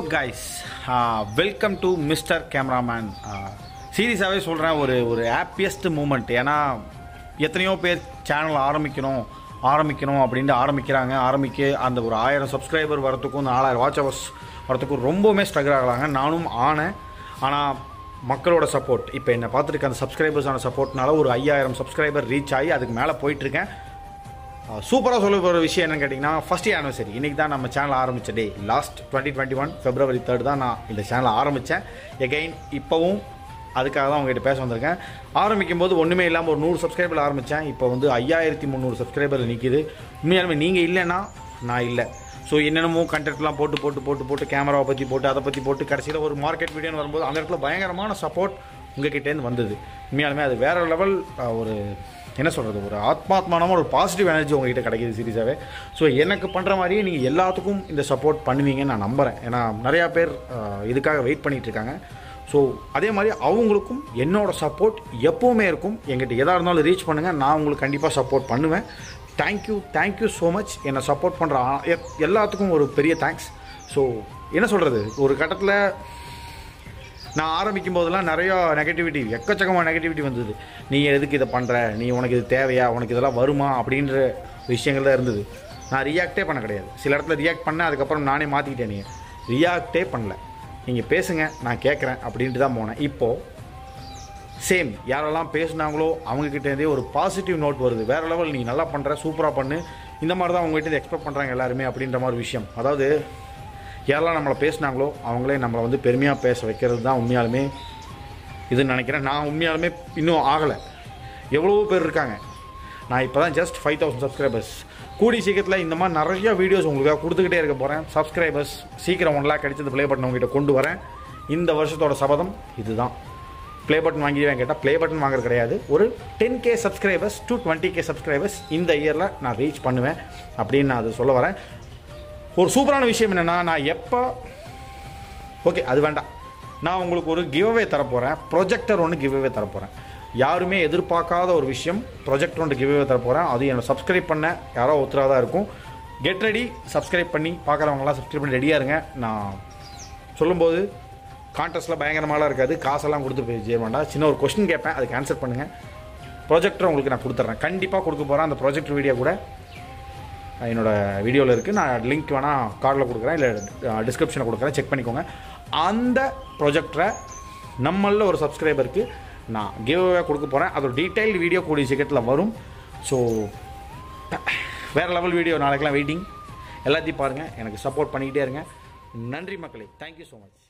guys welcome to mister cameraman சீரியஸாகவே சொல்கிறேன் ஒரு ஒரு ஹாப்பியஸ்ட் மூமெண்ட் ஏன்னா எத்தனையோ பேர் சேனல் ஆரம்பிக்கணும் ஆரம்பிக்கணும் அப்படின்ட்டு ஆரம்பிக்கிறாங்க ஆரம்பிக்க அந்த ஒரு ஆயிரம் சப்ஸ்கிரைபர் வரத்துக்கும் நாலாயிரம் வாட்ச் ஹவர்ஸ் வரத்துக்கும் ரொம்பவுமே ஸ்ட்ரகிள் ஆகலாங்க நானும் ஆனேன் ஆனால் மக்களோட சப்போர்ட் இப்போ என்னை பார்த்துட்டு அந்த சப்ஸ்கிரைபர்ஸான சப்போர்ட்னால ஒரு ஐயாயிரம் சப்ஸ்கிரைபர் ரீச் ஆகி அதுக்கு மேலே போயிட்டுருக்கேன் சூப்பராக சொல்ல போகிற விஷயம் என்னன்னு கேட்டிங்கன்னா ஃபஸ்ட் இயர் ஆனிவர்சரி இன்றைக்கி தான் நம்ம சேனல் ஆரம்பித்த day last twenty twenty one February third தான் நான் இந்த சேனலை ஆரம்பித்தேன் எகைன் இப்போவும் அதுக்காக தான் உங்ககிட்ட பேச வந்திருக்கேன் ஆரம்பிக்கும் போது ஒன்றுமே இல்லாமல் ஒரு நூறு சப்ஸ்கிரைபர் ஆரம்பித்தேன் இப்போ வந்து ஐயாயிரத்தி முந்நூறு சப்ஸ்கிரைபர் நிற்கிது உண்மையாலுமே நீங்கள் இல்லைன்னா நான் இல்லை ஸோ என்னென்னமோ கண்டென்ட்லாம் போட்டு போட்டு போட்டு போட்டு கேமராவை பற்றி போட்டு அதை பற்றி போட்டு கடைசியில் ஒரு மார்க்கெட் வீடியோன்னு வரும்போது அந்த இடத்துல பயங்கரமான சப்போர்ட் உங்ககிட்டேருந்து வந்தது உண்மையாலுமே அது வேறு லெவல் ஒரு என்ன சொல்கிறது ஒரு ஆத்மாத்மானமாக ஒரு பாசிட்டிவ் எனர்ஜி உங்ககிட்ட கிடைக்கிது சீரியஸாகவே ஸோ எனக்கு பண்ணுற மாதிரியே நீங்கள் எல்லாத்துக்கும் இந்த சப்போர்ட் பண்ணுவீங்கன்னு நான் நம்புகிறேன் ஏன்னா நிறையா பேர் அஹ், இதுக்காக வெயிட் பண்ணிட்டு இருக்காங்க ஸோ அதே மாதிரி அவங்களுக்கும் என்னோட சப்போர்ட் எப்போவுமே இருக்கும் எங்கிட்ட எதாக இருந்தாலும் ரீச் பண்ணுங்கள் நான் உங்களுக்கு கண்டிப்பாக சப்போர்ட் பண்ணுவேன் தேங்க்யூ தேங்க்யூ ஸோ மச் என்னை சப்போர்ட் பண்ணுற எல்லாத்துக்கும் ஒரு பெரிய தேங்க்ஸ் ஸோ என்ன சொல்கிறது ஒரு கட்டத்தில் நான் ஆரம்பிக்கும் போதெல்லாம் நிறையா நெகட்டிவிட்டி எக்கச்சக்கமான நெகட்டிவிட்டி வந்தது நீ எதுக்கு இதை பண்ணுற நீ உனக்கு இது தேவையா உனக்கு இதெல்லாம் வருமா அப்படின்ற விஷயங்கள் தான் இருந்தது நான் ரியாக்டே பண்ண கிடையாது சில இடத்துல ரியாக்ட் பண்ணேன் அதுக்கப்புறம் நானே மாற்றிக்கிட்டேன் நீங்கள் ரியாக்டே பண்ணல நீங்கள் பேசுங்க நான் கேட்குறேன் அப்படின்ட்டு தான் போனேன் இப்போது சேம் யாரெல்லாம் பேசுனாங்களோ அவங்கக்கிட்டேருந்தே ஒரு பாசிட்டிவ் நோட் வருது வேறு லெவல் நீ நல்லா பண்ணுற சூப்பராக பண்ணு இந்த மாதிரி தான் உங்ககிட்ட எக்ஸ்பெக்ட் பண்ணுறாங்க எல்லாருமே அப்படின்ற மாதிரி விஷயம் அதாவது யாரெல்லாம் நம்மளை பேசுனாங்களோ அவங்களே நம்மளை வந்து பெருமையாக பேச வைக்கிறது தான் உண்மையாலுமே இதுன்னு நினைக்கிறேன் நான் உண்மையாலுமே இன்னும் ஆகலை எவ்வளவோ பேர் இருக்காங்க நான் இப்போ தான் ஜஸ்ட் ஃபைவ் தௌசண்ட் சப்ஸ்கிரைபர்ஸ் கூடி சீக்கிரத்தில் இந்த மாதிரி நிறைய வீடியோஸ் உங்களுக்காக கொடுத்துக்கிட்டே இருக்க போகிறேன் சப்ஸ்கிரைபர்ஸ் சீக்கிரம் ஒன் லேக் அடிச்சது ப்ளே பட்டன் உங்ககிட்ட கொண்டு வரேன் இந்த வருஷத்தோட சபதம் இதுதான் ப்ளே பட்டன் வாங்கிடுவேன் கேட்டால் ப்ளே பட்டன் வாங்குறது கிடையாது ஒரு ten K subscribers to twenty K subscribers இந்த இயரில் நான் ரீச் பண்ணுவேன் அப்படின்னு நான் அது சொல்ல வரேன் ஒரு சூப்பரான விஷயம் என்னென்னா நான் எப்போ ஓகே அது வேண்டாம் நான் உங்களுக்கு ஒரு கிவ்அவே தரப்போகிறேன் ப்ரொஜெக்டர் ஒன்று கிவ்அவே தரப்போகிறேன் யாருமே எதிர்பார்க்காத ஒரு விஷயம் ப்ரொஜெக்டர் ஒன்று கிவ்அவே தரப்போகிறேன் அது என்னை சப்ஸ்கிரைப் பண்ண யாரோ ஒருத்தராக தான் இருக்கும் கெட் ரெடி சப்ஸ்கிரைப் பண்ணி பார்க்குறவங்களாம் சப்ஸ்கிரைப் பண்ணி ரெடியாக இருங்க நான் சொல்லும்போது கான்டெஸ்ட்டில் பயங்கரமாலாம் இருக்காது காசெல்லாம் கொடுத்து போய் செய்ய வேண்டாம் சின்ன ஒரு கொஸ்டின் கேட்பேன் அதுக்கு ஆன்சர் பண்ணுங்கள் ப்ரொஜெக்டர் உங்களுக்கு நான் கொடுத்துட்றேன் கண்டிப்பாக கொடுக்க போகிறேன் அந்த ப்ரொஜெக்டர் வீடியோ கூட என்னோட வீடியோவில் இருக்குது நான் லிங்க் வேணால் கார்டில் கொடுக்குறேன் இல்லை டிஸ்கிரிப்ஷனில் கொடுக்குறேன் செக் பண்ணிக்கோங்க அந்த ப்ரொஜெக்டரை நம்மளில் ஒரு சப்ஸ்கிரைபருக்கு நான் கிவ்அவே கொடுக்க போகிறேன் அதோட டீட்டெயில்டு வீடியோ கூடிய சீக்கிரத்தில் வரும் ஸோ வேறு லெவல் வீடியோ நாளைக்கெல்லாம் வெயிட்டிங் எல்லாத்தையும் பாருங்கள் எனக்கு சப்போர்ட் பண்ணிக்கிட்டே இருங்க நன்றி மக்களே தேங்க்யூ ஸோ மச்